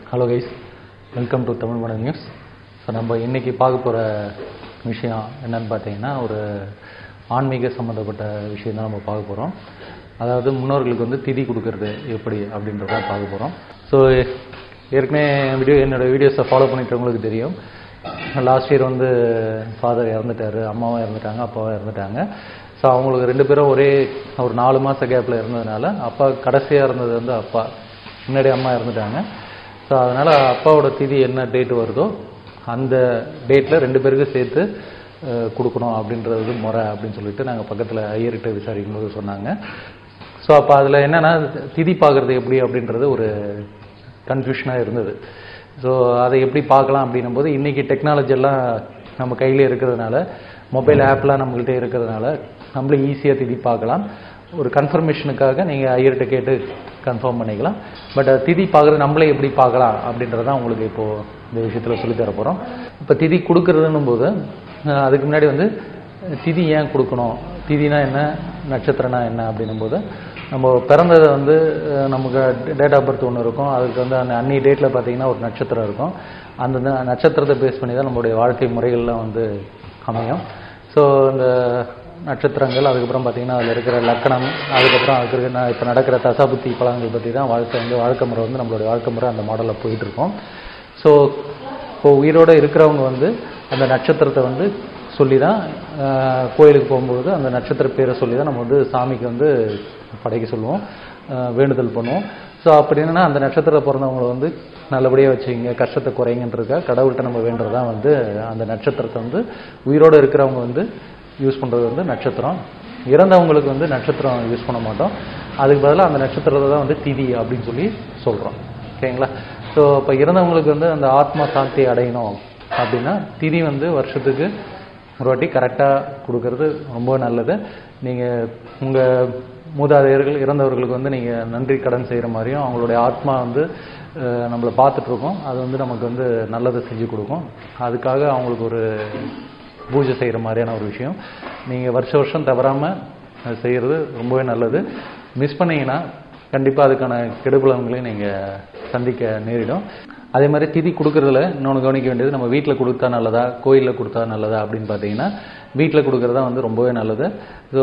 hello guys welcome to Tamil மடம் news so நம்ம இன்னைக்கு பார்க்க போகிற விஷயம் என்னன்னு பார்த்தீங்கன்னா ஒரு ஆன்மீக சம்மந்தப்பட்ட விஷயம் தான் நம்ம பார்க்க போகிறோம் அதாவது முன்னோர்களுக்கு வந்து திதி கொடுக்கறது எப்படி அப்படின்றத பார்க்க போகிறோம் ஸோ ஏற்கனவே வீடியோ என்னோடய வீடியோஸை ஃபாலோ பண்ணிட்டவங்களுக்கு தெரியும் லாஸ்ட் இயர் வந்து ஃபாதர் இறந்துட்டாரு அம்மாவும் இறந்துட்டாங்க அப்பாவும் இறந்துட்டாங்க ஸோ அவங்களுக்கு ரெண்டு பேரும் ஒரே ஒரு நாலு மாத கேப்பில் இருந்ததுனால அப்பா கடைசியாக இருந்தது வந்து அப்பா முன்னாடி அம்மா இறந்துட்டாங்க ஸோ அதனால் அப்பாவோட திதி என்ன டேட் வருதோ அந்த டேட்டில் ரெண்டு பேருக்கும் சேர்த்து அஹ், கொடுக்கணும் அப்படின்றது முறை அப்படின்னு சொல்லிட்டு நாங்கள் பக்கத்தில் ஐயர்கிட்ட விசாரிக்கும் போது சொன்னாங்க ஸோ அப்போ அதில் என்னென்னா திதி பார்க்குறது எப்படி அப்படின்றது ஒரு கன்ஃபியூஷனாக இருந்தது ஸோ அதை எப்படி பார்க்கலாம் அப்படின்னும் போது இன்றைக்கி டெக்னாலஜி எல்லாம் நம்ம கையில் இருக்கிறதுனால மொபைல் ஆப்லாம் நம்மள்கிட்ட இருக்கிறதுனால நம்மளே ஈஸியாக திதி பார்க்கலாம் ஒரு கன்ஃபர்மேஷனுக்காக நீங்கள் ஐயர்கிட்ட கேட்டு கன்ஃபார்ம் பண்ணிக்கலாம் பட் திதி பார்க்குறது நம்மளே எப்படி பார்க்கலாம் அப்படின்றத உங்களுக்கு இப்போது இந்த விஷயத்தில் சொல்லித் தர போகிறோம் இப்போ திதி கொடுக்குறதுன்னும் போது அஹ், அதுக்கு முன்னாடி வந்து திதி ஏன் கொடுக்கணும் திதினா என்ன நட்சத்திரம்னா என்ன அப்படின்னும் போது நம்ம பிறந்ததை வந்து அஹ், நமக்கு டேட் ஆஃப் பர்த் ஒன்று இருக்கும் அதுக்கு வந்து அந்த அன்னி டேட்டில் பார்த்தீங்கன்னா ஒரு நட்சத்திரம் இருக்கும் அந்த ந- நட்சத்திரத்தை பேஸ் பண்ணி தான் நம்மளுடைய வாழ்க்கை முறைகள்லாம் வந்து அமையும் ஸோ இந்த நட்சத்திரங்கள் அதுக்கப்புறம் பார்த்தீங்கன்னா அதில் இருக்கிற லக்கணம் அதுக்கப்புறம் அதுக்கு இருக்கிற இப்போ நடக்கிற தசாபுத்தி பலன்கள் பற்றி தான் வாழ்க்கை வந்து வாழ்க்கை முறை வந்து நம்மளுடைய வாழ்க்கை முறை அந்த மாடலில் போயிட்டு இருக்கோம் ஸோ இப்போ உயிரோடு இருக்கிறவங்க வந்து அந்த நட்சத்திரத்தை வந்து சொல்லி தான் ஆஹ், கோயிலுக்கு போகும்போது அந்த நட்சத்திர பேரை சொல்லி தான் நம்ம வந்து சாமிக்கு வந்து படைக்க சொல்லுவோம் ஆஹ், வேண்டுதல் பண்ணுவோம் ஸோ அப்படி என்னன்னா அந்த நட்சத்திரத்தை பிறந்தவங்களை வந்து நல்லபடியாக வச்சுங்க கஷ்டத்தை குறைங்கன்றதுக்காக கடவுள்கிட்ட நம்ம வேண்டுறது தான் வந்து அந்த நட்சத்திரத்தை வந்து உயிரோடு இருக்கிறவங்க வந்து யூஸ் பண்ணுறது வந்து நட்சத்திரம் இறந்தவங்களுக்கு வந்து நட்சத்திரம் யூஸ் பண்ண மாட்டோம் அதுக்கு பதிலாக அந்த நட்சத்திரத்தை தான் வந்து திதி அப்படின்னு சொல்லி சொல்கிறோம் ஓகேங்களா ஸோ இப்போ இறந்தவங்களுக்கு வந்து அந்த ஆத்மா சாந்தி அடையணும் அப்படின்னா திதி வந்து வருஷத்துக்கு ஒரு வாட்டி கரெக்டாக கொடுக்கறது ரொம்ப நல்லது நீங்கள் உங்கள் மூதாதையர்கள் இறந்தவர்களுக்கு வந்து நீங்கள் நன்றி கடன் செய்கிற மாதிரியும் அவங்களுடைய ஆத்மா வந்து அஹ், நம்மளை பார்த்துட்ருக்கோம் அது வந்து நமக்கு வந்து நல்லதை செஞ்சு கொடுக்கும் அதுக்காக அவங்களுக்கு ஒரு பூஜை செய்கிற மாதிரியான ஒரு விஷயம் நீங்கள் வருஷ வருஷம் தவறாமல் செய்கிறது ரொம்பவே நல்லது மிஸ் பண்ணீங்கன்னா கண்டிப்பாக அதுக்கான கெடுபலன்களையும் நீங்கள் சந்திக்க நேரிடும் அதே மாதிரி திதி கொடுக்கறதுல இன்னொன்று கவனிக்க வேண்டியது நம்ம வீட்டில் கொடுத்தா நல்லதா கோயிலில் கொடுத்தா நல்லதா அப்படின்னு பார்த்தீங்கன்னா வீட்டில் கொடுக்கறது தான் வந்து ரொம்பவே நல்லது ஸோ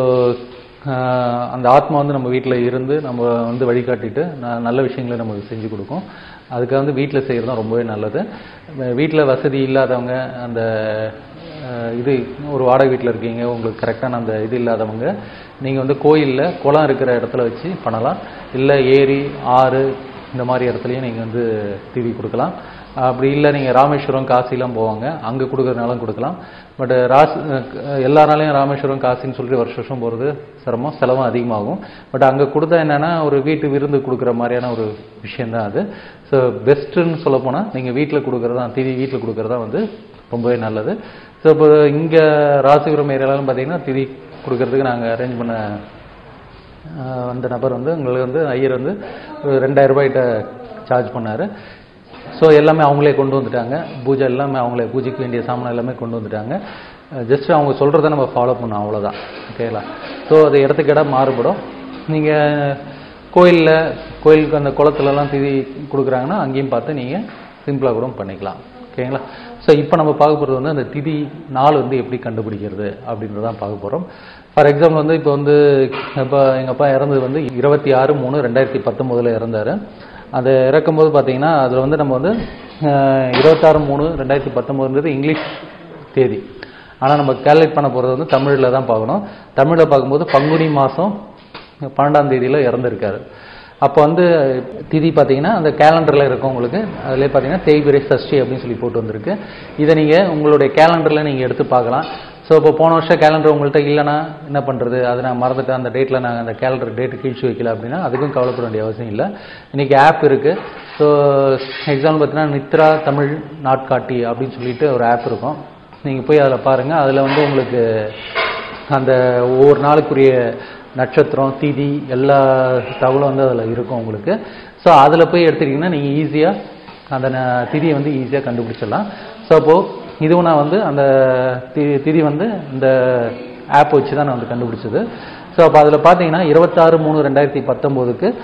அந்த ஆத்மா வந்து நம்ம வீட்டில் இருந்து நம்ம வந்து வழிகாட்டிட்டு ந- நல்ல விஷயங்களை நமக்கு செஞ்சு கொடுக்கும் அதுக்காக வந்து வீட்டில் செய்கிறது தான் ரொம்பவே நல்லது வீட்டில் வசதி இல்லாதவங்க அந்த அஹ், இது ஒரு வாடகை வீட்டில் இருக்கீங்க உங்களுக்கு கரெக்டான அந்த இது இல்லாதவங்க நீங்கள் வந்து கோயிலில் குளம் இருக்கிற இடத்துல வச்சு பண்ணலாம் இல்லை ஏரி ஆறு இந்த மாதிரி இடத்துலையும் நீங்கள் வந்து திதி கொடுக்கலாம் அப்படி இல்லை நீங்கள் ராமேஸ்வரம் காசிலாம் போவாங்க அங்கே கொடுக்குறதுனாலும் கொடுக்கலாம் பட் ராசி அஹ், எல்லா நாளையும் ராமேஸ்வரம் காசின்னு சொல்லிட்டு வருஷம் வருஷம் போகிறது சிரமம் செலவும் அதிகமாகும் பட் அங்கே கொடுத்தா என்னென்னா ஒரு வீட்டு விருந்து கொடுக்குற மாதிரியான ஒரு விஷயந்தான் அது ஸோ பெஸ்ட்டுன்னு சொல்லப்போனால் நீங்கள் வீட்டில் கொடுக்குறது தான் திதி வீட்டில் கொடுக்குறது தான் வந்து ரொம்பவே நல்லது ஸோ இப்போ இங்கே ராசிபுரம் ஏரியாலாம் பார்த்தீங்கன்னா திதி கொடுக்கறதுக்கு நாங்கள் அரேஞ்ச் பண்ண ஆஹ், வந்த நபர் வந்து உங்களுக்கு வந்து ஐயர் வந்து ஒரு ரெண்டாயிரம் ரூபாய்கிட்ட சார்ஜ் பண்ணார் ஸோ எல்லாமே அவங்களே கொண்டு வந்துட்டாங்க பூஜை எல்லாமே அவங்களே பூஜைக்கு வேண்டிய சாமான் எல்லாமே கொண்டு வந்துட்டாங்க ஜஸ்ட் அவங்க சொல்கிறத நம்ம ஃபாலோ பண்ணோம் அவ்வளோதான் ஓகேங்களா ஸோ அது இடத்துக்கு இடம் மாறுபடும் நீங்கள் கோயிலில் கோயிலுக்கு அந்த குளத்துலலாம் திதி கொடுக்குறாங்கன்னா அங்கேயும் பார்த்து நீங்கள் சிம்பிளாக கூட பண்ணிக்கலாம் ஓகேங்களா ஸோ இப்போ நம்ம பார்க்க போகிறது வந்து அந்த திதி நாள் வந்து எப்படி கண்டுபிடிக்கிறது அப்படின்றதான் பார்க்க போகிறோம் ஃபார் எக்ஸாம்பிள் வந்து இப்போ வந்து இப்போ எங்கள் அப்பா இறந்தது வந்து இருபத்தி ஆறு மூணு ரெண்டாயிரத்தி பத்தொம்போதில் இறந்தார் அது இறக்கும்போது பார்த்தீங்கன்னா அதில் வந்து நம்ம வந்து அஹ், இருபத்தாறு மூணு ரெண்டாயிரத்தி பத்தொம்போதுன்றது இங்கிலீஷ் தேதி ஆனால் நம்ம கேல்குலேட் பண்ண போகிறது வந்து தமிழில் தான் பார்க்கணும் தமிழில் பார்க்கும்போது பங்குனி மாதம் பன்னெண்டாம் தேதியில் இறந்துருக்காரு அப்போ வந்து திதி பார்த்தீங்கன்னா அந்த கேலண்டரில் இருக்கும் உங்களுக்கு அதிலே பார்த்தீங்கன்னா தேய்பிரை சஷ்டி அப்படின்னு சொல்லி போட்டு வந்திருக்கு இதை நீங்கள் உங்களுடைய கேலண்டரில் நீங்கள் எடுத்து பார்க்கலாம் ஸோ இப்போ போன வருஷம் கேலண்டர் உங்கள்கிட்ட இல்லைன்னா என்ன பண்ணுறது அதை நான் மறந்துட்டேன் அந்த டேட்டில் நான் அந்த கேலண்டர் டேட்டு கீழ்ச்சி வைக்கல அப்படின்னா அதுக்கும் கவலைப்பட வேண்டிய அவசியம் இல்லை இன்றைக்கி ஆப் இருக்குது ஸோ எக்ஸாம்பிள் பார்த்தீங்கன்னா நித்ரா தமிழ் நாட்காட்டி அப்படின்னு சொல்லிட்டு ஒரு ஆப் இருக்கும் நீங்கள் போய் அதில் பாருங்கள் அதில் வந்து உங்களுக்கு அந்த ஒவ்வொரு நாளுக்குரிய நட்சத்திரம் திதி எல்லா தகவலும் வந்து அதில் இருக்கும் உங்களுக்கு ஸோ அதில் போய் எடுத்துக்கிட்டிங்கன்னா நீங்கள் ஈஸியாக அந்த ந- திதியை வந்து ஈஸியாக கண்டுபிடிச்சிடலாம் ஸோ அப்போது இதுவும் நான் வந்து அந்த தி திதி வந்து இந்த ஆப் வச்சு தான் நான் வந்து கண்டுபிடிச்சது ஸோ அப்போ அதில் பார்த்தீங்கன்னா இருபத்தாறு மூணு ரெண்டாயிரத்தி பத்தொம்போதுக்கு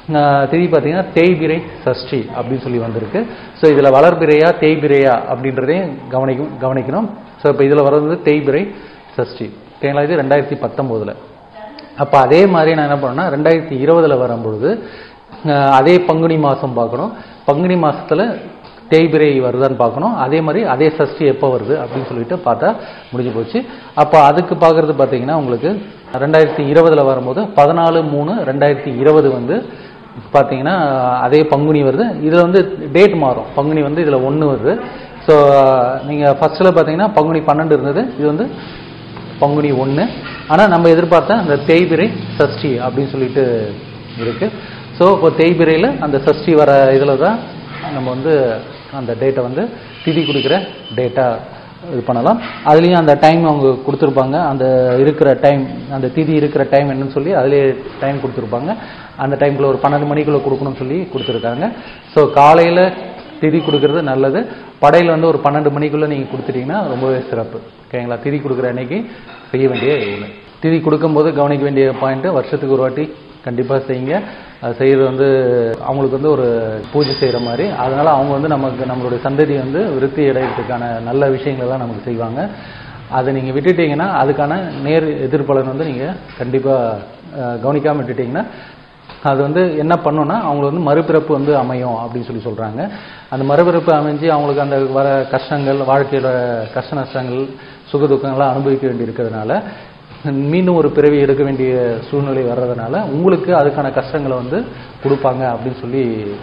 ஆஹ் திதி பார்த்தீங்கன்னா தேய்பிரை சஷ்டி அப்படின்னு சொல்லி வந்திருக்கு ஸோ இதில் வளர்பிரையா தேய்பிரையா அப்படின்றதையும் கவனிக்கும் கவனிக்கணும் ஸோ இப்போ இதில் வர்றது தேய்பிரை சஷ்டி ஓகேங்களா இது ரெண்டாயிரத்தி பத்தொம்போதில் அப்போ அதே மாதிரி நான் என்ன பண்ணேன்னா ரெண்டாயிரத்தி இருபதில் வரும்பொழுது ஆஹ் அதே பங்குனி மாதம் பார்க்கணும் பங்குனி மாசத்துல தேய்பிரை வருதான்னு பார்க்கணும் அதே மாதிரி அதே சஷ்டி எப்போ வருது அப்படின்னு சொல்லிட்டு பார்த்தா முடிஞ்சு போச்சு அப்போ அதுக்கு பார்க்குறது பார்த்தீங்கன்னா உங்களுக்கு ரெண்டாயிரத்தி இருபதில் வரும்போது பதினாலு மூணு ரெண்டாயிரத்தி இருபது வந்து பார்த்தீங்கன்னா அதே பங்குனி வருது இதில் வந்து டேட் மாறும் பங்குனி வந்து இதில் ஒன்று வருது ஸோ நீங்கள் ஃபஸ்ட்டில் பார்த்தீங்கன்னா பங்குனி பன்னெண்டு இருந்தது இது வந்து பங்குனி ஒன்று ஆனால் நம்ம எதிர்பார்த்த அந்த தேய்பிரை சஷ்டி அப்படின்னு சொல்லிட்டு இருக்கு ஸோ இப்போ தேய்பிரையில் அந்த சஷ்டி வர இதில் தான் நம்ம வந்து அந்த டேட்டை வந்து திதி கொடுக்குற டேட்டா இது பண்ணலாம் அதுலேயும் அந்த டைம் அவங்க கொடுத்துருப்பாங்க அந்த இருக்கிற டைம் அந்த திதி இருக்கிற டைம் என்னன்னு சொல்லி அதுலேயே டைம் கொடுத்துருப்பாங்க அந்த டைம்குள்ள ஒரு பன்னெண்டு மணிக்குள்ளே கொடுக்கணும்னு சொல்லி கொடுத்துருக்காங்க ஸோ காலையில் திதி கொடுக்கறது நல்லது படையில் வந்து ஒரு பன்னெண்டு மணிக்குள்ளே நீங்கள் கொடுத்துட்டீங்கன்னா ரொம்பவே சிறப்பு ஓகேங்களா திதி கொடுக்குற அன்னைக்கு செய்ய வேண்டிய ஒன்று திதி கொடுக்கும்போது கவனிக்க வேண்டிய பாயிண்ட்டு வருஷத்துக்கு ஒரு வாட்டி கண்டிப்பாக செய்யுங்க அது செய்கிறது வந்து அவங்களுக்கு வந்து ஒரு பூஜை செய்கிற மாதிரி அதனால் அவங்க வந்து நமக்கு நம்மளுடைய சந்ததி வந்து விருத்தி அடையிறதுக்கான நல்ல விஷயங்களெல்லாம் நமக்கு செய்வாங்க அதை நீங்கள் விட்டுட்டீங்கன்னா அதுக்கான நேர் எதிர்பலன் வந்து நீங்கள் கண்டிப்பாக கவனிக்காமல் விட்டுட்டீங்கன்னா அது வந்து என்ன பண்ணுன்னா அவங்களுக்கு வந்து மறுபிறப்பு வந்து அமையும் அப்படின்னு சொல்லி சொல்கிறாங்க அந்த மறுபிறப்பு அமைஞ்சு அவங்களுக்கு அந்த வர கஷ்டங்கள் வாழ்க்கையோட கஷ்ட நஷ்டங்கள் சுக துக்கங்கள்லாம் அனுபவிக்க வேண்டி இருக்கிறதுனால மீண்டும் ஒரு பிறவி எடுக்க வேண்டிய சூழ்நிலை வர்றதுனால உங்களுக்கு அதுக்கான கஷ்டங்களை வந்து கொடுப்பாங்க அப்படின்னு சொல்லி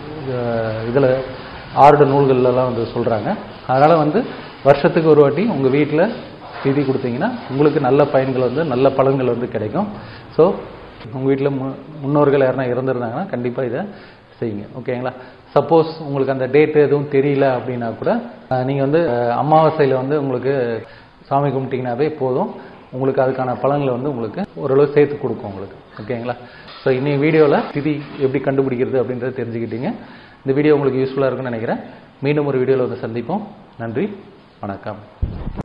இதில் ஆருட நூல்கள்லாம் வந்து சொல்கிறாங்க அதனால் வந்து வருஷத்துக்கு ஒரு வாட்டி உங்கள் வீட்டில் திதி கொடுத்தீங்கன்னா உங்களுக்கு நல்ல பயன்கள் வந்து நல்ல பலன்கள் வந்து கிடைக்கும் ஸோ உங்கள் வீட்டில் மு முன்னோர்கள் யாருனா இறந்துருந்தாங்கன்னா கண்டிப்பாக இதை செய்யுங்க ஓகேங்களா சப்போஸ் உங்களுக்கு அந்த டேட் எதுவும் தெரியல அப்படின்னா கூட நீங்கள் வந்து அஹ், அமாவாசையில் வந்து உங்களுக்கு சாமி கும்பிட்டீங்கன்னாவே போதும் உங்களுக்கு அதுக்கான பலன்களை வந்து உங்களுக்கு ஓரளவு சேர்த்து கொடுக்கும் உங்களுக்கு ஓகேங்களா ஸோ இன்னைக்கு வீடியோவில் திதி எப்படி கண்டுபிடிக்கிறது அப்படின்றத தெரிஞ்சுக்கிட்டீங்க இந்த வீடியோ உங்களுக்கு யூஸ்ஃபுல்லாக இருக்குன்னு நினைக்கிறேன் மீண்டும் ஒரு வீடியோவில் வந்து சந்திப்போம் நன்றி வணக்கம்